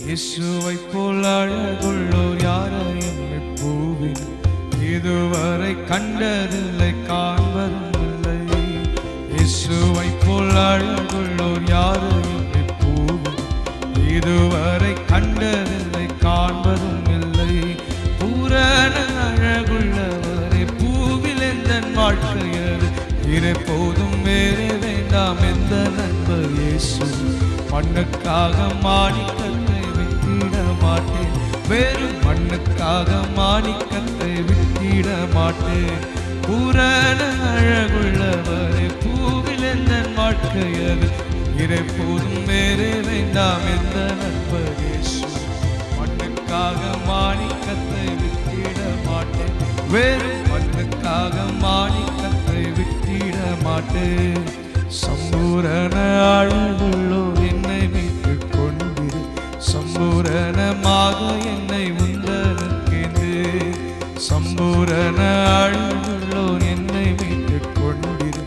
இயேசுவை போல் அழகுள்ளோர் யாரையும் இப்பூவில் இதுவரை கண்டதில்லை காண்பதும் இல்லை இயேசுவை போல் அழகுள்ளோர் யாரையும் இப்பூவில் இதுவரை கண்டதில்லை காண்பதும் இல்லை பூரண அழகுள்ளவரை பூவில் எந்த வாழ்க்கையது இருப்போதும் வேறு வேண்டாம் எந்த நண்பர் இயேசு மண்ணுக்காக மாணிக்கத்தை விட்டிட மாட்டேன் வேறு மண்ணுக்காக மாணிக்கத்தை விட்டிட மாட்டேன் பூரண அழகுள்ளவரை பூவில் எந்த வாழ்க்கையது இறைப்போதும் வேறு வேண்டாம் எந்த நண்பர் இயேசு மண்ணுக்காக மாணிக்கத்தை விட்டிட மாட்டேன் வேறு மண்ணுக்காக மாணிக்கத்தை விட்டிட மாட்டேன் சம்பூரண அழகுள்ளோர் என்னை மீட்டு கொண்டிரு சம்பூரணமாக என்னை உந்தனுக்கென்று சம்பூரண அழகுள்ளோர் என்னை மீட்டு கொண்டிரு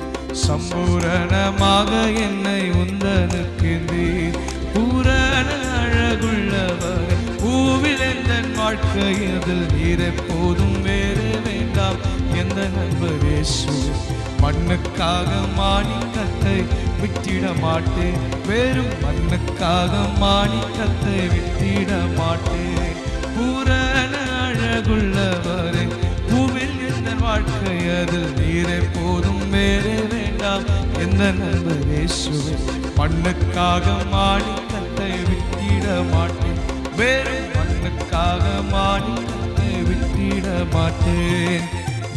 சம்பூரணமாக என்னை உந்தனுக்கென்று பூரண அழகுள்ளவர் பூவில் எந்த வாழ்க்கையதில் நீரெப்போதும் வேறு வேண்டாம் எந்த நண்பர் இயேசு மண்ணுக்காக மாணிக்கத்தை விட்டிட மாட்டேன் வெறும் மண்ணுக்காக மாணிக்கத்தை விட்டிட மாட்டேன் பூரண அழகுள்ளவரே பூவில் எந்த வாழ்க்கையதில் நீரை போதும் வேறு வேண்டாம் எந்த நண்பர் இயேசுவே மண்ணுக்காக மாணிக்கத்தை விட்டிட மாட்டேன் வேறு மண்ணுக்காக மாணிக்கத்தை விட்டிட மாட்டேன்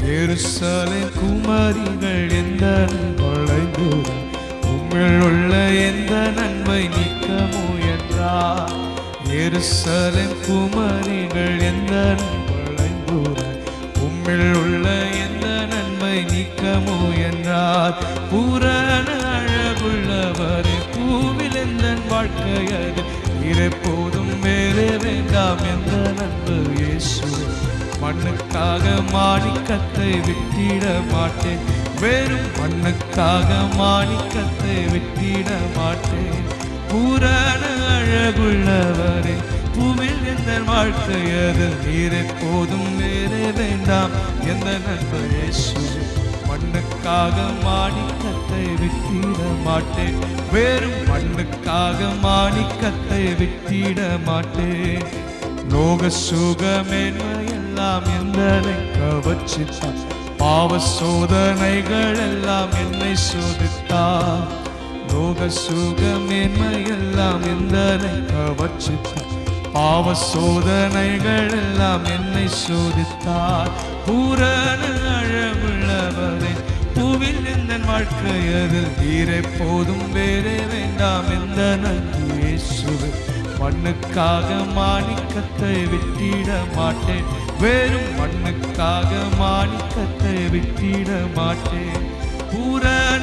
எருசலே குமாரிகள் எந்த நுழைந்து உம்மில் உள்ள எந்த நன்மை நீக்க முயன்றார் எருசலேம் குமாரிகள் எந்த நுழைந்து உம்மில் உள்ள எந்த நன்மை நீக்க முயன்றார் பூரண அழகுள்ளவரே பூவில் எந்த வாழ்க்கையது இறைப்போதும் வேறு வேண்டாம் எந்த நண்பு இயேசு மண்ணுக்காக மாணிக்கத்தை விட்டிட மாட்டேன் வெறும் மண்ணுக்காக மாணிக்கத்தை விட்டிட மாட்டேன் பூரண அழகுள்ளவரே பூவில் எந்த வாழ்க்கையது நீரை போதும் வேறு வேண்டாம் எந்த நண்பர் இயேசு மண்ணுக்காக மாணிக்கத்தை விட்டிட மாட்டேன் வெறும் மண்ணுக்காக மாணிக்கத்தை விட்டிட மாட்டேன் லோக சுகமேன்மையெல்லாம் எந்தனை கவச்சித்தார் பாவ சோதனைகள் எல்லாம் என்னை சோதித்தார் லோக சுகமேன்மையெல்லாம் எந்தனை கவச்சித்தார் பாவ சோதனைகள் எல்லாம் என்னை சோதித்தார் பூரண அழகுள்ளவரே பூவில் எந்த வாழ்க்கையதில் ஈரை போதும் வேறு வேண்டாம் எந்த நன்றி இயேசுவே மண்ணுக்காக மாணிக்கத்தை விட்டிட மாட்டேன் வெறும் மண்ணுக்காக மாணிக்கத்தை விட்டிட மாட்டேன் பூரண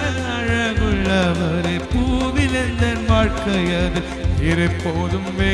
அழகுள்ளவரே பூவில் எந்த வாழ்க்கையது இருப்போதும் வே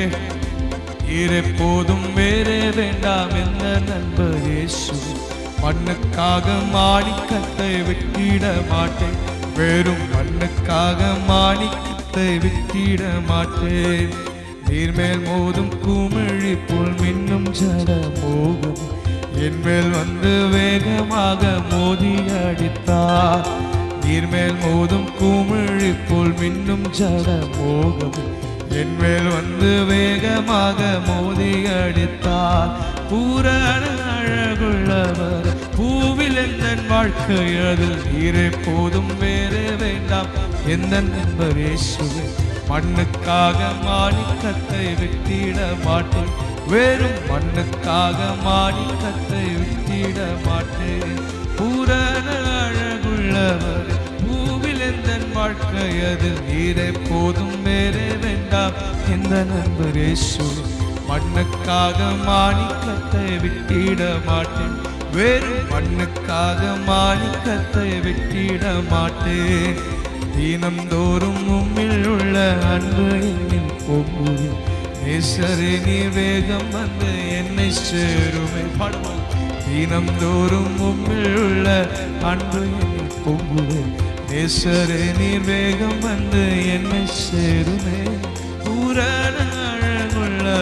இருப்போதும் வேறே வேண்டாம் எந்த நண்பர் இயேசு மண்ணுக்காக மாணிக்கத்தை விட்டிட மாட்டேன் வெறும் மண்ணுக்காக மாணிக்கத்தை விட்டிட மாட்டேன் நீர்மேல் மோதும் குமிழி போல் மின்னும் ஜட மோகம் என்மேல் வந்து வேகமாக மோதி அடித்தார் நீர்மேல் மோதும் குமிழி போல் மின்னும் ஜட மோகம் என்மேல் வந்து வேகமாக மோதி அடித்தார் பூரண அழகுள்ளவர் பூவில் எந்த வாழ்க்கையதில் நீரை போதும் வேறு வேண்டாம் எந்த நண்பர் இயேசுவே மண்ணுக்காக மாணிக்கத்தை விட்டிட மாட்டேன் வெறும் மண்ணுக்காக மாணிக்கத்தை விட்டிட மாட்டேன் பூரண அழகுள்ளவர் பூவில் எந்த வாழ்க்கையதில் நீரை போதும் வேறு வேண்டாம் எந்த நண்பர் இயேசு மண்ணுக்காக மாணிக்கத்தை விட்டிட மாட்டேன் வெறும் மண்ணுக்காக மாணிக்கத்தை விட்டிட மாட்டேன் தினம்தோறும் உம்மில் உள்ள அன்பு என்னில் பொங்குது நேசரே நீ வேகம் வந்து என்னை சேருமே பாடுவோம் தினம்தோறும் உம்மில் உள்ள அன்பு என்னில் பொங்குது நேசரே நீர் வேகம் வந்து என்னை சேருமே பூரண அழகுள்ள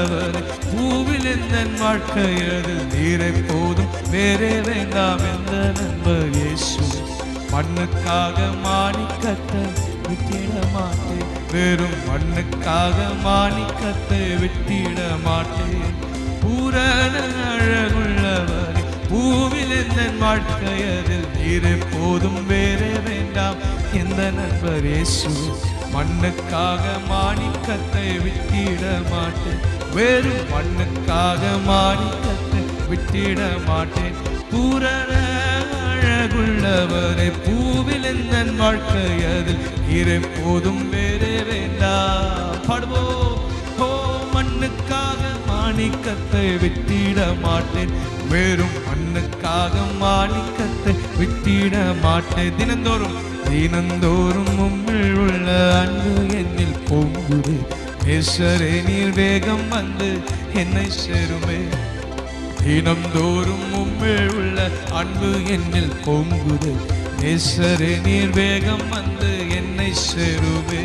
இந்த வாழ்க்கையது நீரை போதும் வேறே வேண்டாம் எந்த நண்பர் இயேசு மண்ணுக்காக மாணிக்கத்தை விட்டிட மாட்டேன் வெறும் மண்ணுக்காக மாணிக்கத்தை விட்டிட மாட்டேன் பூரண அழகுள்ளவர் பூவில் எந்த வாழ்க்கையதில் நீரை போதும் வேறே வேண்டாம் எந்த நண்பர் இயேசு மண்ணுக்காக மாணிக்கத்தை விட்டிட மாட்டேன் வெறும் மண்ணுக்காக மாணிக்கத்தை விட்டிட மாட்டேன் பூரண அழகுள்ளவரை பூவில் எந்த வாழ்க்கையதில் இறை போதும் வேறே வேண்டாம் பாடுவோம் ஓ மண்ணுக்காக மாணிக்கத்தை விட்டிட மாட்டேன் வெறும் மண்ணுக்காக மாணிக்கத்தை விட்டிட மாட்டேன் தினந்தோறும் தினந்தோறும் உம்மில் உள்ள அன்பு என்னில் பொங்குது நேசரே நீர் வேகம் வந்து என்னை சேருமே தினந்தோறும் உம்மில் உள்ள அன்பு என்னில் பொங்குது நேசரே நீர் வேகம் வந்து என்னை சேருவே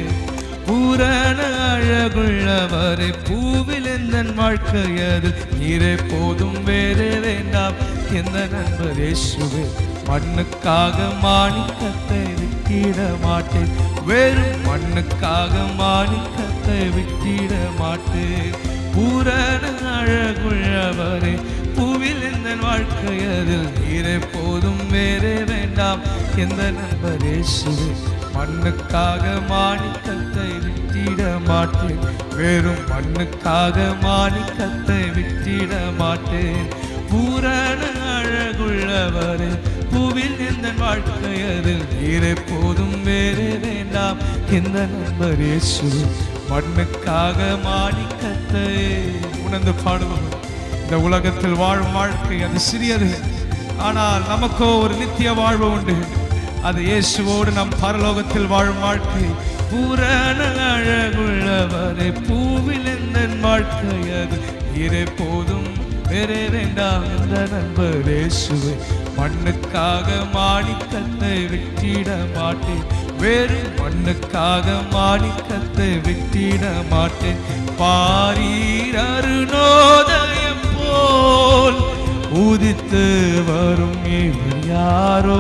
பூரண அழகுள்ளவரை பூவில் எந்த வாழ்க்கையது நீரே போதும் வேறு வேண்டாம் எந்த நண்பர் இயேசுவே மண்ணுக்காக மாணிக்கத்தை விட்டிட மாட்டேன் வெறும் மண்ணுக்காக மாணிக்கத்தை விட்டிட மாட்டேன் பூரண அழகுள்ளவரே பூவில் எந்த வாழ்க்கையதில் நீரே போதும் வேறே வேண்டாம் எந்த நண்பர் இயேசுவே மண்ணுக்காக மாணிக்கத்தை விட்டிட மாட்டேன் வெறும் மண்ணுக்காக மாணிக்கத்தை விட்டிட மாட்டேன் பூரண அழகுள்ளவரே பூவில் எந்த வாழ்க்கையதில் நீரே போதும் வேறே வேண்டாம் எந்த நண்பர் இயேசு மண்ணுக்காக மாணிக்கத்தை உணர்ந்து பாடுவோம் இந்த உலகத்தில் வாழும் வாழ்க்கை அது சிறியது ஆனால் நமக்கோ ஒரு நித்திய வாழ்வு உண்டு அது இயேசுவோடு நம் பரலோகத்தில் வாழும் வாழ்க்கை பூரண அழகுள்ளவரை பூவில் எந்த வாழ்க்கை அது இறை போதும் வேறே வேண்டாம் எந்த நண்பர் இயேசுவை மண்ணுக்காக மாணிக்கத்தை விட்டிட மாட்டேன் வேறு மண்ணுக்காக மாணிக்கத்தை விட்டிட மாட்டேன் பாரீர் அருணோதயம் போல் உதித்து வரும் இவர் யாரோ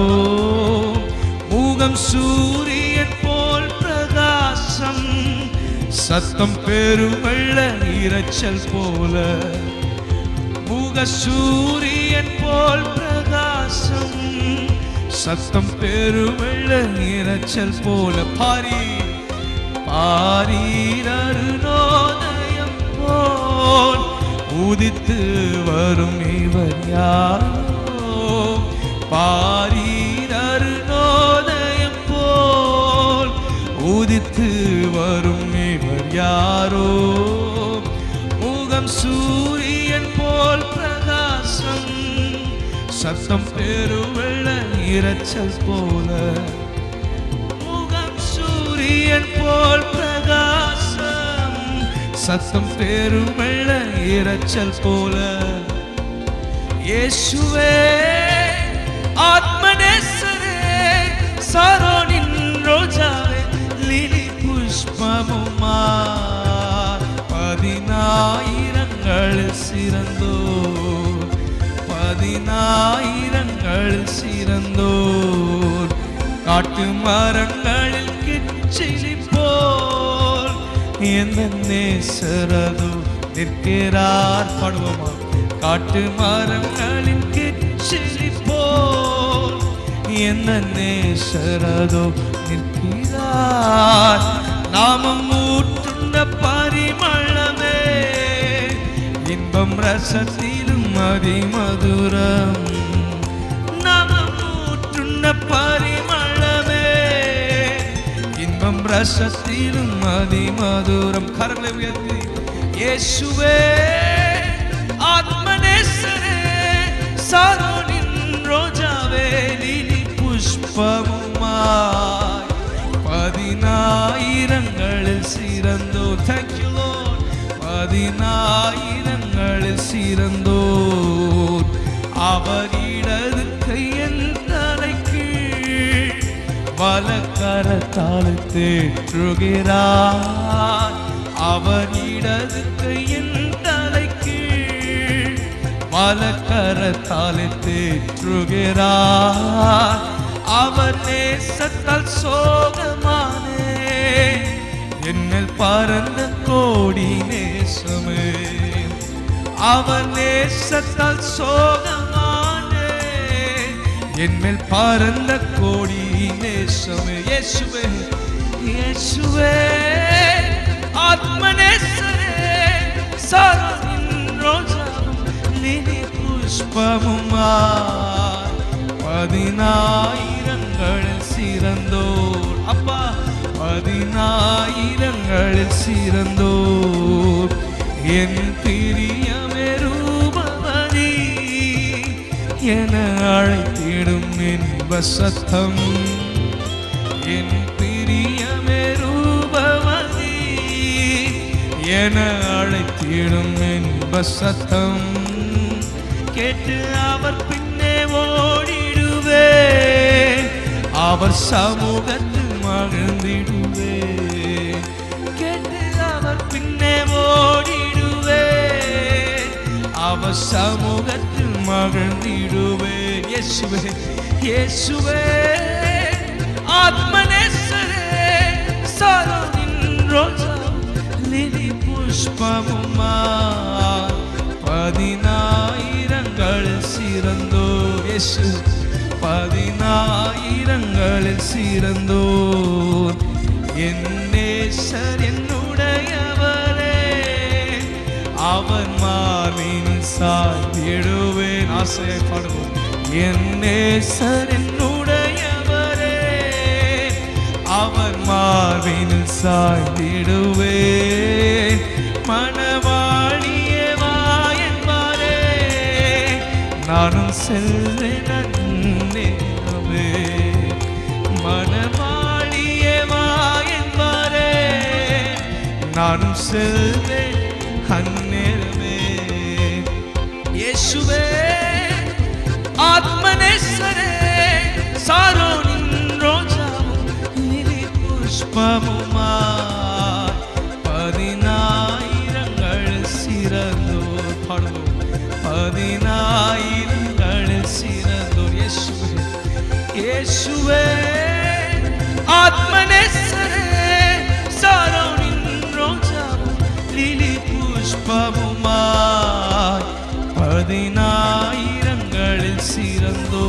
மூகம் சூரியன் போல் பிரகாசம் சத்தம் பெருவெள்ள இரைச்சல் போல முக சூரியன் போல் பிரகாசம் சத்தம் பெருவெள்ள இரைச்சல் போல பாரி பாரீர் அருணோதயம் போல் உதித்து வரும் இவர் யாரோ பாரீர் அருணோதயம் போல் உதித்து வரும் இவர் யாரோ முகம் சூரியன் போல் பிரகாசம் சத்தம் பெருவெள்ள இரைச்சல் போல முகம் சூரியன் போல் பிரகாசம் சத்தம் பெருவெள்ள இரைச்சல் போல இயேசுவே ஆத்மநேசரே சரோனின் ரோஜாவே லிலி புஷ்பமுமா பதினாயிரங்கள் சிறந்தோ பதினாயிரங்கள் சிறந்தோர் காட்டு மரங்களில் கிச்சிலி போல் எந்த நேசரது நிற்கிறார் பாடுவோமா காட்டு மரங்களின் கிச்சிலி போல் என்ன நேசரதோ நிற்கிறார் நாமம் ஊற்றுண்ட பரிமளமே இன்பம் ரசத்திலும் அதிமதுரம் நாமம் ஊற்றுண்ட பரிமளமே இன்பம் ரசத்திலும் அதிமதுரம் கரங்களை உயர்த்தி இயேசுவே ஆத்மநேசரே சாரோனின் ரோஜாவே லிலி புஷ்பமுமாய் பதினாயிரங்களில் சிறந்தோ தேங்க்யூ பதினாயிரங்களில் சிறந்தோர் அவர் இடது கையன் தலைக்கு வலக்கரத்தால் தேற்றுகிறார் அவர் இடது கையின் தலைக்கு வலக்கரத்தாலே தேற்றுகிறார் அவர் நேசத்தால் சோகமானே என்னில் பறந்த கோடி நேசமே அவர் நேசத்தால் சோகமானே என்மேல் பறந்த கோடி நேசமே இயேசுவே இயேசுவே ஆத்மநேசரே சாரனின் ரோஜாவும் லிலி புஷ்பமுமா பதினாயிரங்களில் சிறந்தோர் அப்பா பதினாயிரங்களில் சிறந்தோர் என் பிரியமே ரூபவதி என அழைத்திடும் என்ப சத்தம் என் பிரியமே ரூபவதி என அழைத்திடும் என்ப சத்தம் கேட்டு அவர் பின்னே ஓடிடுவே அவர் சமூகத்தில் மகிழ்ந்திடுவே கேட்டு அவர் பின்னே ஓடிடுவே அவர் சமூகத்தில் மகிழ்ந்திடுவே இயேசுவே இயேசுவே ஆத்மநேசரே சாரோனின் ரோஜா லிலி புஷ்பமுமா பதினாயிரங்களில் சிறந்தோ இயேசு பதினாயிரங்களில் சிறந்தோ என் நேசர் என்னுடையவரே அவர் மாவின் சாத்திடுவேன் ஆசையை பாடுவோம் என் நேசர் என்னுடையவரே அவர் மாவின் சாய்ந்திடுவே மணவாழியே வா என்பாரே நானும் செல்வேன் அந்நேரமே மணவாழியே வா என்பாரே நானும் செல்வேன் அந்நேரமே இயேசுவே ஆத்மநேசரே சாரோனின் ரோஜாவும் லிலி புஷ்பமுமா பதினாயிரங்கள் சிறந்தோர் பாடுவோம் பதினாயிரங்கள் சிறந்தோர் இயேசுவே இயேசுவே ஆத்மநேசரே சாரோனின் ரோஜாவும் லிலி புஷ்பமுமாய் பதினாயிரங்களில் சிறந்தோ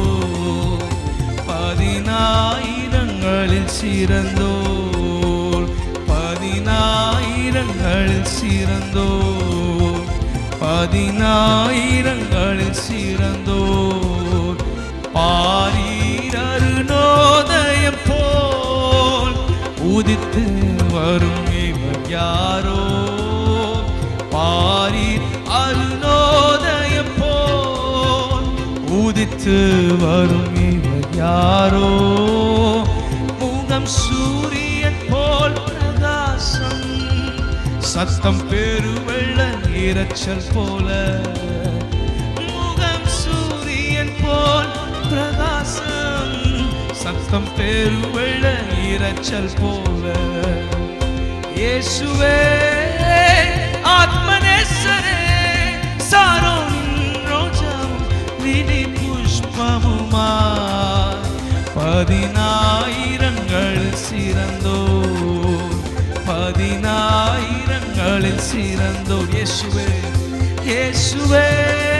பதினாயிரங்களில் சிறந்தோர் பதினாயிரங்களில் சிறந்தோர் பதினாயிரங்களில் சிறந்தோர் பாரீரருணோதயம் போல் உதித்து வரும் இவர் யாரோ பாரீர் அருணோதயம் போல் உதித்து வரும் இவர் யாரோ முகம் சூரியன் போல் பிரகாசம் சத்தம் பெருவெள்ள இரைச்சல் போல முகம் சூரியன் போல் பிரகாசம் சத்தம் பெருவெள்ள இரைச்சல் போல இயேசுவே ஆத்மநேசரே சாரோனின் ரோஜாவும் லிலி புஷ்பமுமா பதினாயிரங்கள் சிறந்தோ பதினாயிரங்களில் சிறந்தோர் இயேசுவே இயேசுவே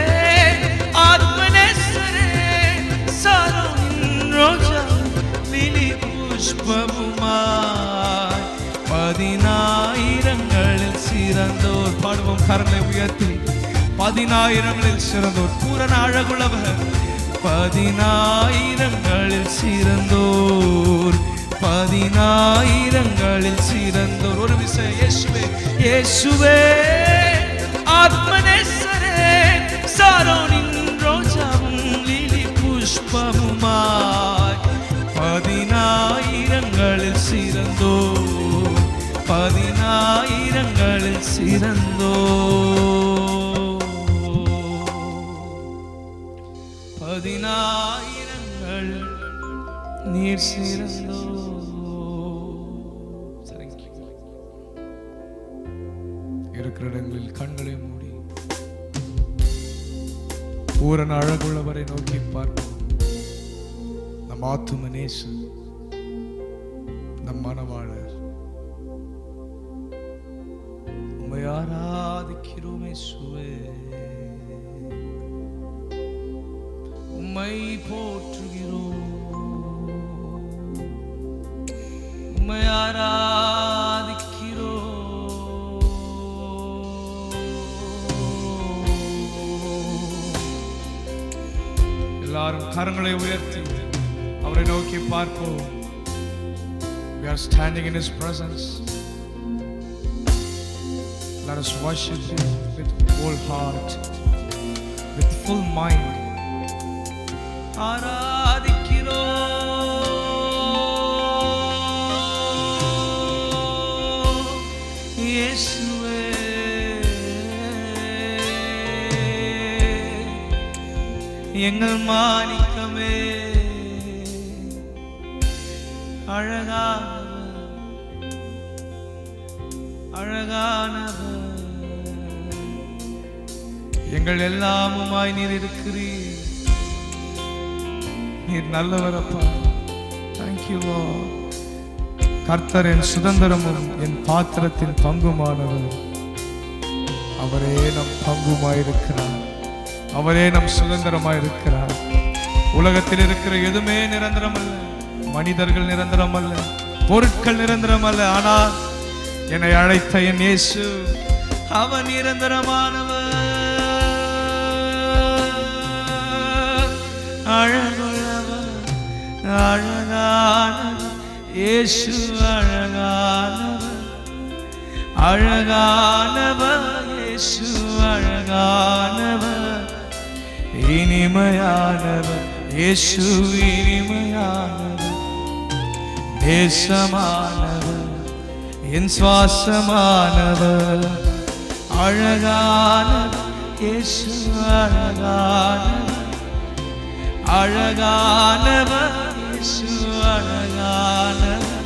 ஆத்மநேசரே சாரோனின் ரோஜா லிலி புஷ்பமுமாய் பதினாயிரங்களில் சிறந்தோர் பாடுவோம் கரலை உயர்த்தி பதினாயிரங்களில் சிறந்தோர் பூரண அழகுள்ளவர் பதினாயிரங்களில் சிறந்தோர் பதினாயிரங்களில் சிறந்தோர் ஒரு விசை இயேசுவே இயேசுவே ஆத்மநேசரே சாரோனின் ரோஜாவும் லீலி புஷ்பமுமாய் பதினாயிரங்களில் சிறந்தோர் பதினாயிரங்களில் சிறந்தோர் பதினாயிரங்கள் நீர் சிறந்தோ Thank you. இருக்கிற இடங்களில் கண்களை மூடி பூரண அழகுள்ளவரை நோக்கி பார்ப்போம் நம் ஆத்தும நேசு நம் மனவாளர் உம்மை ஆராதிக்கிறோம் இயேசுவே உம்மை போற்றுகிறோம் உம்மை ஆராதிக்கிறோம் எல்லாரும் கரங்களை உயர்த்தி அவரை நோக்கி பார்ப்போம் we are standing in his presence let us worship him with whole heart with full mind ஆராதிக்கிறோம் இயேசுவே எங்கள் மாணிக்கமே அழகானவர் அழகானவர் எங்கள் எல்லாமுமாய் நீர் இருக்கிறீர் நீர் நல்லவர் அப்பா தேங்க்யூ கர்த்தர் என் சுதந்திரமும் என் பாத்திரத்தின் பங்குமானவர் அவரே நம் பங்குமாயிருக்கிறார் அவரே நம் சுதந்திரமாயிருக்கிறார் உலகத்தில் இருக்கிற எதுவுமே நிரந்தரம் அல்ல மனிதர்கள் நிரந்தரம் அல்ல பொருட்கள் நிரந்தரம் அல்ல ஆனால் என்னை அழைத்த என் இயேசு அவன் நிரந்தரமானவர் அழகுள்ளவர் அழகானவர் இயேசு அழகானவர் அழகானவர் இயேசு அழகானவர் இனிமையானவர் இயேசு இனிமையானவர் நேசமானவர் என் சுவாசமானவர் அழகானவர் இயேசு அழகானவர் அழகானவர் இயேசு அழகானவர்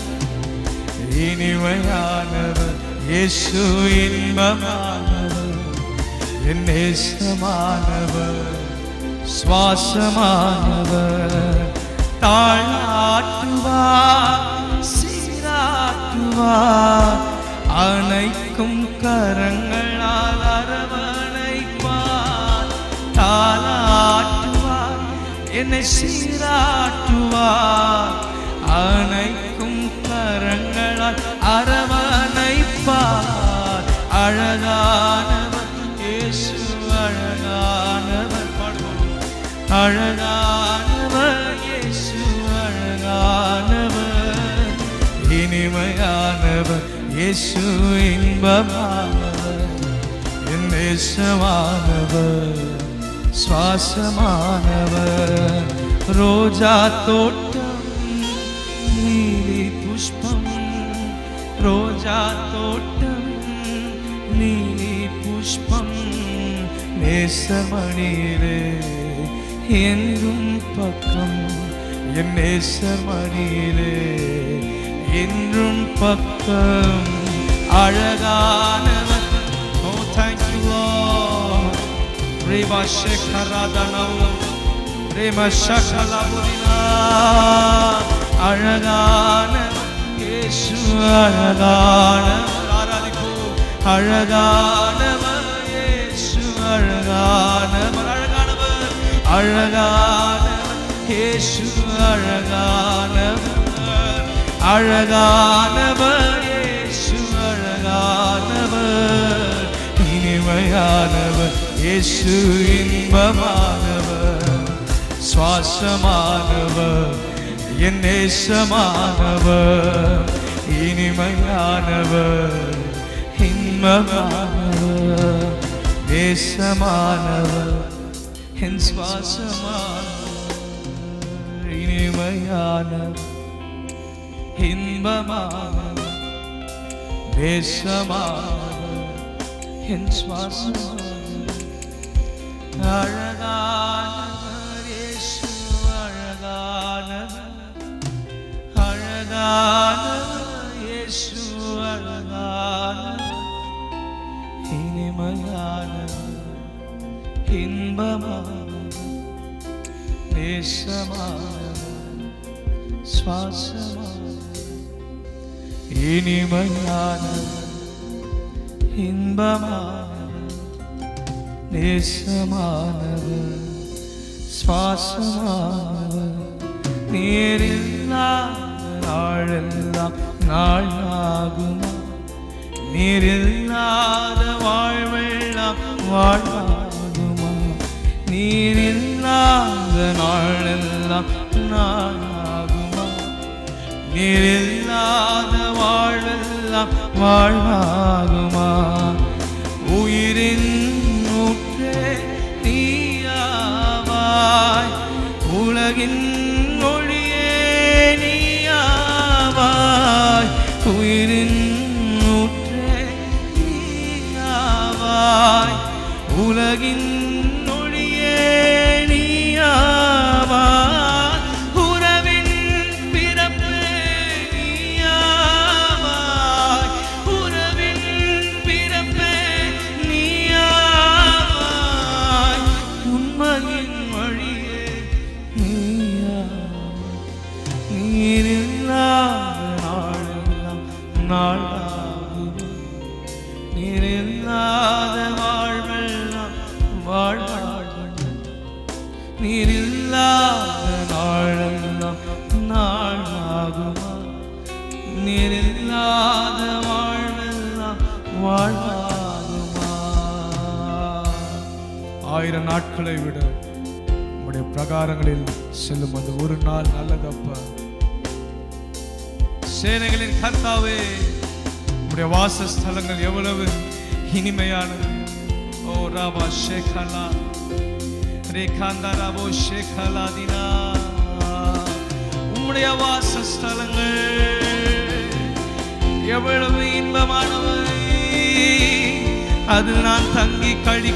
இனிமையானவர் இயேசு இன்பமானவர் என் நேசமானவர் சுவாசமானவர் தாழ்த்துவார் சீராட்டுவார் அனைக்கும் கரங்களால் அரவணைப்பார் தாளாட்டுவார் என்னை சீராட்டுவார் அனைக்கும் கரங்களால் அரவணைப்பார் அழகானவர் இயேசு அழகானவர் பாடுவோம் அழகானவர் இயேசு அழகானவர் இனிமையானவர் இயேசு இன்பமானவர் என் நேசமானவர் சுவாசமானவர் ரோஜா தோட்டம் நீலி புஷ்பம் ரோஜா தோட்டம் நீலி புஷ்பம் நேசமணியிலே என்றும் பக்கம் என் நேசமணியிலே என்றும் பக்கம் அழகானவர் ஓ thank you Rima Shekharadanavu Rima Shakalaburina அழகான இயேசு அழகான ஆராதிப்போம் அழகானவர் இயேசு அழகானவர் அழகானவர் அழகானவர் இயேசு அழகானவர் அழகானவர் இயேசு அழகானவர் இனிமையானவர் இயேசு இன்பமானவர் சுவாசமானவர் என் நேசமானவர் இனிமையானவர் இன்பமானவர் நேசமானவர் என் சுவாசமானவர் இனிமையானவர் இன்பமானவர் நேசமானவர் என் சுவாசமானவர் அழகானவர் இயேசு அழகானவர் அழகானவர் இயேசு அழகானவர் இனிமையானவர் இன்பமானவர் நேசமானவர் சுவாசமானவர் இனிமையானவர் இன்பமானவர் நேசமானவர் சுவாசமானவர் நீரில்லாத நாளெல்லாம் நாளாகுமா நீரில்லாத வாழ்வெல்லாம் வாழ்வாகுமா நீரில்லாத நாளெல்லாம் நாளாகுமா நீரில்லாத வாழ்வெல்லாம் வாழ்வாகுமா உயிரின் ஊற்றே நீயாவாய் உலகின் ஒளியே நீயாவாய் உயிரின் ஊற்றே நீயாவாய் உலகின் ஒளியே நீயாவாய் உறவின் பிறப்பே நீயாவாய் உறவின் பிறப்பே நீயாவாய் உண்மையின் வழியே நீயாவாய் நீரில்லாத நாளெல்லாம் நாளாகுமா நீரில்லாத வாழ்வெல்லாம் வாழ்வாழ்வு நீரில்லாத நாளெல்லாம் நாளாகுமா நீரில்லாத வாழ்வெல்லாம் வாழ்வாகுமா ஆயிரம் நாட்களை விட உம்முடைய பிரகாரங்களில் செல்லும் அந்த ஒரு நாள் நல்லதப்பா சேனைகளின் கர்த்தாவே உம்முடைய வாசஸ்தலங்கள் எவ்வளவு இனிமையானது ஓ ராபா ஷேகலா ரேகாந்தா ராபோ ஷேகலா தினா உம்முடைய வாசஸ்தலங்கள் எவ்வளவு இன்பமானவை அதில் நான் தங்கி களி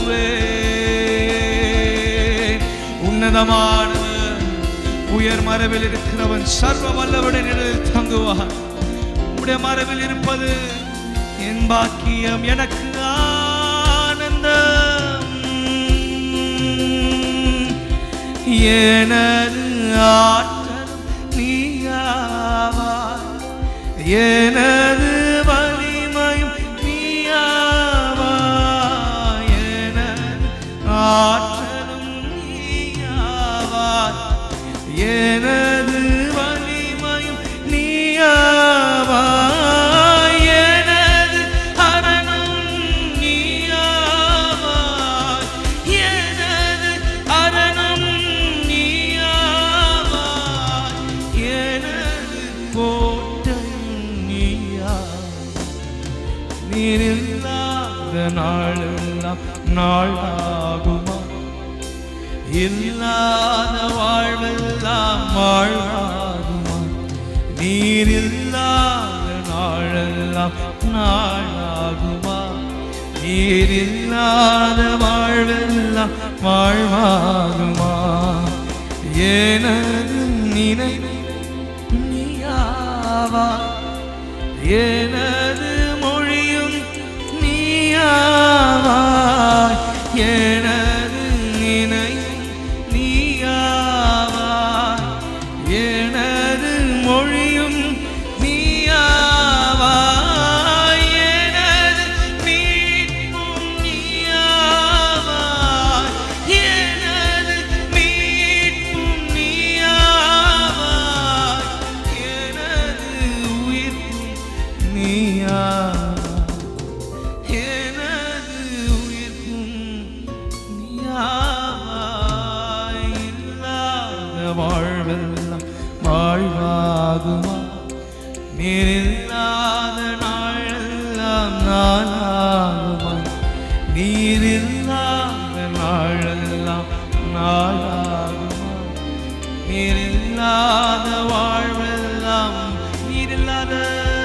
கூறுவேன் உன்னதமானவர் உயர் மரபில் இருக்கிறவன் சர்வ வல்லவருடைய நிழலில் தங்குவான் உம்முடைய மரபில் இருப்பது என் பாக்கியம் எனக்கு ஆனந்தம் எனது ஆற்றலும் நீயாவாய் எனது வலிமையும் நீயாவாய் எனது ஆற்றலும் நீயாவாய் எனது வலிமையும் நீயாவாய் எனது அரணும் நீயாவாய் எனது அரணும் நீயாவாய் எனது கோட்டையும் நீயாவாய் நீரில்லாத நாளெல்லாம் நாளாகுமா இல்லாத வாழ்வெல்லாம் வாழ்வாகுமா நீரில்லாத நாளெல்லாம் நாளாகுமா நீரில்லாத வாழ்வெல்லாம் வாழ்வாகுமா எனது நினைவு நீயாவா எனது மொழியும் நீயாவாய் எனது நினைவும் நீயாவாய் எனது மொழியும் நீயாவாய் எனது மீட்பும் நீயாவாய் எனது மீட்பும் நீயாவாய் எனது உயிர்ப்பும் நீயாவாய் எனது உயிர்ப்பும் நீயாவாய் இல்லாத வாழ்வெல்லாம் வாழ்வாகுமா நீரில்லாத நாளெல்லாம் நாளாகுமா நீரில்லாத நாளெல்லாம் நாளாகுமா நீரில்லாத வாழ்வெல்லாம் நீரில்லாத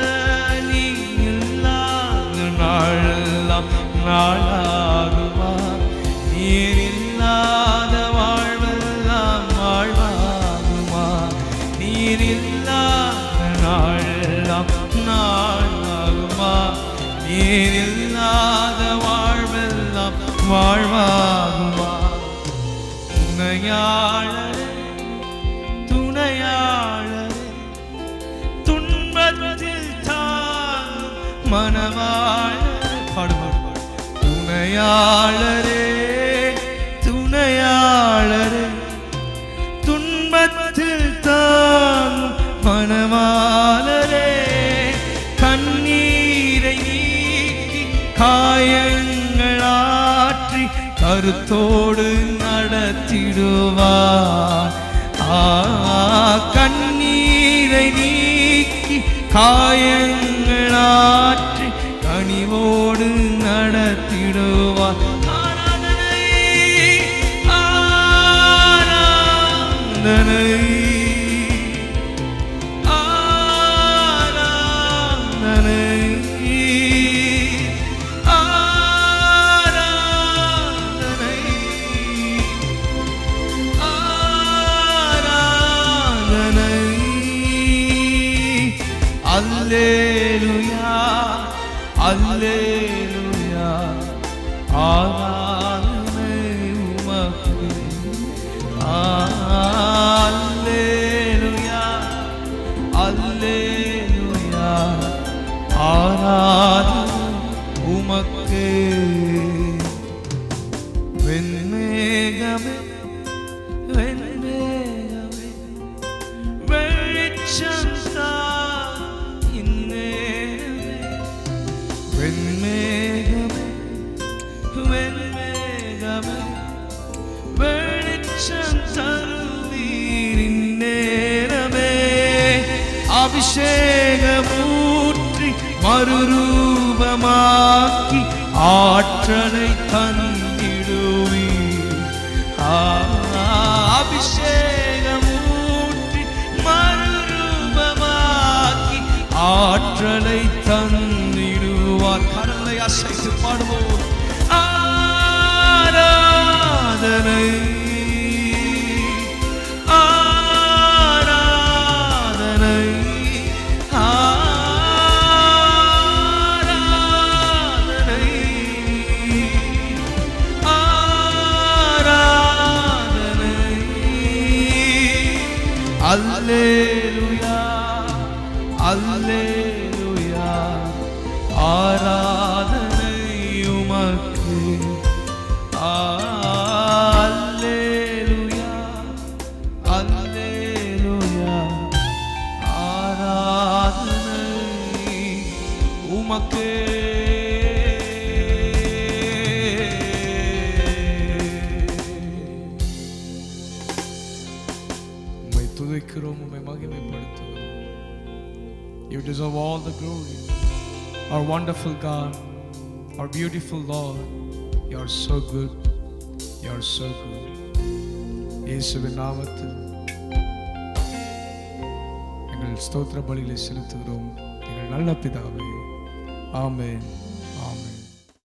நீரில்லாத நாளெல்லாம் நாளாகுமா நீரில்லாத வாழ்வெல்லாம் வாழ்வாகுமா நீரில்லாத நாளெல்லாம் நாளாகுமா நீரில்லாத வாழ்வெல்லாம் வாழ்வாகுமா உன்னையாள மணவாழ பாடுவார் துணையாளரே துணையாளரே துன்பத்தில் தாங்கும் மணவாளரே கண்ணீரை நீக்கி காயங்களாற்றி கருத்தோடு நடத்திடுவார் ஆ கண்ணீரை நீக்கி காயங்களாற்றி கனிவோடு நடத்திடுவார் ஆராதனை ஆராதனை ஆராதனை ஆராதனை ஆராதனை அல்லேலுயா அல்லேலுயா ஆராதனை உமக்கு அல்லேலுயா அல்லேலுயா ஆராதனை உமக்கு வெண்மேகமே வெண்மேகமே வெளிச்சம் தான் இந்நேரமே வெண்மேகமே வெண்மேகமே வெளிச்சம் தருவீர் இந்நேரமே அபிஷேகமூற்றி மறுரூபமாக்கி ஆற்றலை தந்திடுவீர் ஆ, அபிஷேகமூற்றி மறுரூபமாக்கி ஆற்றலை தந்திடுவார் கடலை அசைத்து பாடுவோம் ஆராதனை ஆராதனை ஆராதனை ஆராதனை அல்லேலுயா அல்லேலுயா ஆராதனை உமக்கு அல்லேலுயா அல்லேலுயா ஆராதனை உமக்கு உம்மை துதிக்கிறோம் உம்மை மகிமைப்படுத்துகிறோம் You deserve all the glory. Our wonderful God, our beautiful Lord, you are so good. You are so good. இயேசுவின் நாமத்தில் எங்கள் ஸ்தோத்திர பலிகளை செலுத்துகிறோம் எங்கள் நல்ல பிதாவே ஆமென்